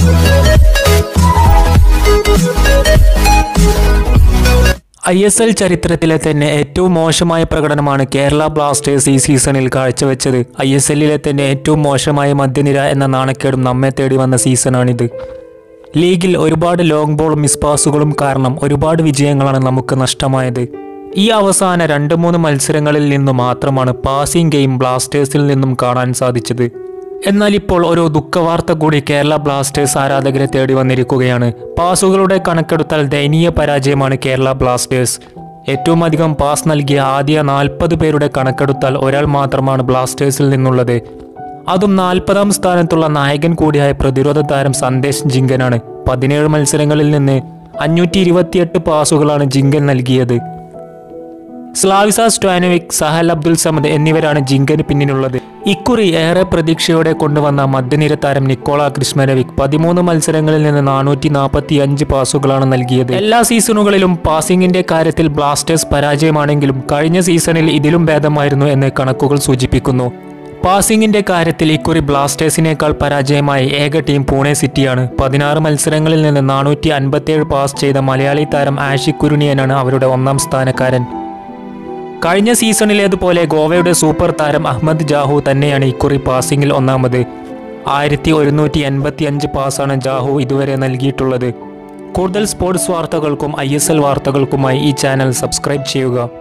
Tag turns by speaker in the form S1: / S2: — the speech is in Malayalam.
S1: ഐ എസ് എൽ ചരിത്രത്തിലെ തന്നെ ഏറ്റവും മോശമായ പ്രകടനമാണ് കേരള ബ്ലാസ്റ്റേഴ്സ് ഈ സീസണിൽ കാഴ്ചവെച്ചത് ഐ എസ് എല്ലിലെ തന്നെ ഏറ്റവും മോശമായ മധ്യനിര എന്ന നാണക്കേടും നമ്മെ തേടി വന്ന സീസണാണിത് ലീഗിൽ ഒരുപാട് ലോങ് ബോൾ മിസ് പാസുകളും കാരണം ഒരുപാട് വിജയങ്ങളാണ് നമുക്ക് നഷ്ടമായത് ഈ അവസാന രണ്ട് മൂന്ന് മത്സരങ്ങളിൽ നിന്നു മാത്രമാണ് പാസിംഗ് ഗെയിം ബ്ലാസ്റ്റേഴ്സിൽ നിന്നും കാണാൻ സാധിച്ചത് എന്നാൽ ഇപ്പോൾ ഒരു ദുഃഖവാർത്ത കൂടി കേരള ബ്ലാസ്റ്റേഴ്സ് ആരാധകരെ തേടി വന്നിരിക്കുകയാണ് പാസുകളുടെ കണക്കെടുത്താൽ ദയനീയ പരാജയമാണ് കേരള ബ്ലാസ്റ്റേഴ്സ് ഏറ്റവും അധികം പാസ് നൽകിയ ആദ്യ നാൽപ്പത് പേരുടെ കണക്കെടുത്താൽ ഒരാൾ മാത്രമാണ് ബ്ലാസ്റ്റേഴ്സിൽ നിന്നുള്ളത് അതും നാൽപ്പതാം സ്ഥാനത്തുള്ള നായകൻ കൂടിയായ പ്രതിരോധ താരം സന്ദേശ് ജിങ്കനാണ് പതിനേഴ് മത്സരങ്ങളിൽ നിന്ന് അഞ്ഞൂറ്റി ഇരുപത്തിയെട്ട് പാസുകളാണ് ജിങ്കൻ നൽകിയത് സ്ലാവിസ സ്റ്റോനോവിക് സഹൽ അബ്ദുൽ സമദ് എന്നിവരാണ് ജിങ്കന് പിന്നിലുള്ളത് ഇക്കുറി ഏറെ പ്രതീക്ഷയോടെ കൊണ്ടുവന്ന മധ്യനിര താരം നിക്കോള ക്രിസ്മനവിക് പതിമൂന്ന് മത്സരങ്ങളിൽ നിന്ന് നാനൂറ്റി നാൽപ്പത്തി അഞ്ച് പാസുകളാണ് നൽകിയത് എല്ലാ സീസണുകളിലും പാസിംഗിന്റെ കാര്യത്തിൽ ബ്ലാസ്റ്റേഴ്സ് പരാജയമാണെങ്കിലും കഴിഞ്ഞ സീസണിൽ ഇതിലും ഭേദമായിരുന്നു എന്ന് കണക്കുകൾ സൂചിപ്പിക്കുന്നു പാസിംഗിന്റെ കാര്യത്തിൽ ഇക്കുറി ബ്ലാസ്റ്റേഴ്സിനേക്കാൾ പരാജയമായ ഏക ടീം പൂനെ സിറ്റിയാണ് പതിനാറ് മത്സരങ്ങളിൽ നിന്ന് നാനൂറ്റി അൻപത്തിയേഴ് പാസ് ചെയ്ത മലയാളി താരം ആഷിഖ് കുരുണിയനാണ് അവരുടെ ഒന്നാം സ്ഥാനക്കാരൻ കഴിഞ്ഞ സീസണിലേതുപോലെ ഗോവയുടെ സൂപ്പർ താരം അഹമ്മദ് ജാഹു തന്നെയാണ് ഇക്കുറി പാസിംഗിൽ ഒന്നാമത് ആയിരത്തി ഒരുന്നൂറ്റി എൺപത്തി അഞ്ച് പാസാണ് ജാഹു ഇതുവരെ നൽകിയിട്ടുള്ളത് കൂടുതൽ സ്പോർട്സ് വാർത്തകൾക്കും ഐ വാർത്തകൾക്കുമായി ഈ ചാനൽ സബ്സ്ക്രൈബ് ചെയ്യുക